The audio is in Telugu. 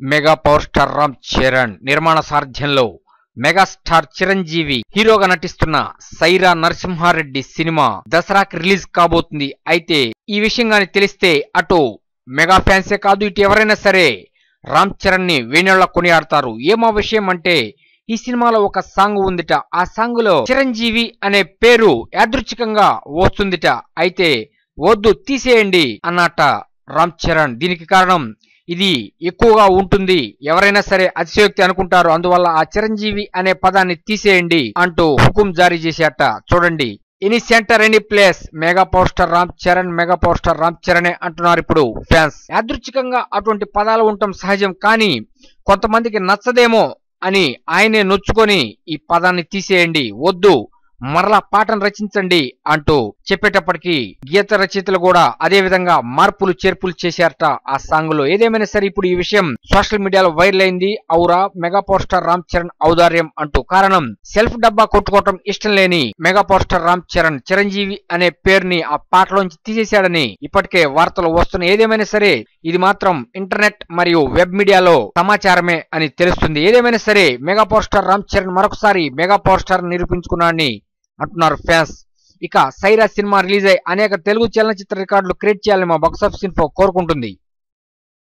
mega power star Ram Charan నిర్మాణ సారథ్యంలో మెగాస్టార్ చిరంజీవి హీరోగా నటిస్తున్న సైరా నరసింహారెడ్డి సినిమా దసరాకి రిలీజ్ కాబోతుంది అయితే ఈ విషయం గాని తెలిస్తే అటు మెగా ఫ్యాన్సే కాదు ఇటు ఎవరైనా సరే రామ్ చరణ్ ని వేణోళ్ళ కొనియాడతారు ఏమో విషయం అంటే ఈ సినిమాలో ఒక సాంగ్ ఉందిట ఆ సాంగ్ లో చిరంజీవి అనే పేరు యాదృచ్ఛికంగా వస్తుందిట అయితే వద్దు తీసేయండి అన్నట రామ్ చరణ్ దీనికి కారణం ఇది ఎక్కువగా ఉంటుంది ఎవరైనా సరే అతిశయోక్తి అనుకుంటారు అందువల్ల ఆ చిరంజీవి అనే పదాన్ని తీసేయండి అంటూ హుకుం జారీ చేశాట చూడండి any centre any place mega power star Ram Charan mega power star Ram చరణే అంటున్నారు ఇప్పుడు ఫ్యాన్స్ యాదృచ్ఛికంగా అటువంటి పదాలు ఉండటం సహజం కానీ కొంతమందికి నచ్చదేమో అని ఆయనే నొచ్చుకొని ఈ పదాన్ని తీసేయండి వద్దు మరలా పాటను రచించండి అంటూ చెప్పేటప్పటికి గీత రచయితలు కూడా అదే విధంగా మార్పులు చేర్పులు చేశారట ఆ సాంగ్ లో ఏదేమైనా సరే ఇప్పుడు ఈ విషయం సోషల్ మీడియాలో వైరల్ అయింది ఔరా mega power star Ram Charan ఔదార్యం అంటూ కారణం సెల్ఫ్ డబ్బా కొట్టుకోవటం ఇష్టం లేని mega power star Ram Charan Chiranjeevi అనే పేరుని ఆ పాటలోంచి తీసేశాడని ఇప్పటికే వార్తలు వస్తున్నాయి ఏదేమైనా సరే ఇది మాత్రం ఇంటర్నెట్ మరియు వెబ్ మీడియాలో సమాచారమే అని తెలుస్తుంది ఏదేమైనా సరే mega power star Ram Charan మరొకసారి మెగా పవర్ స్టార్ నిరూపించుకున్నాడని అంటున్నారు ఫ్యాన్స్ ఇక సైరా సినిమా రిలీజ్ అయి అనేక తెలుగు చలనచిత్ర రికార్డులు క్రియేట్ చేయాలని మా బాక్సాఫీస్ ఇన్ఫో కోరుకుంటుంది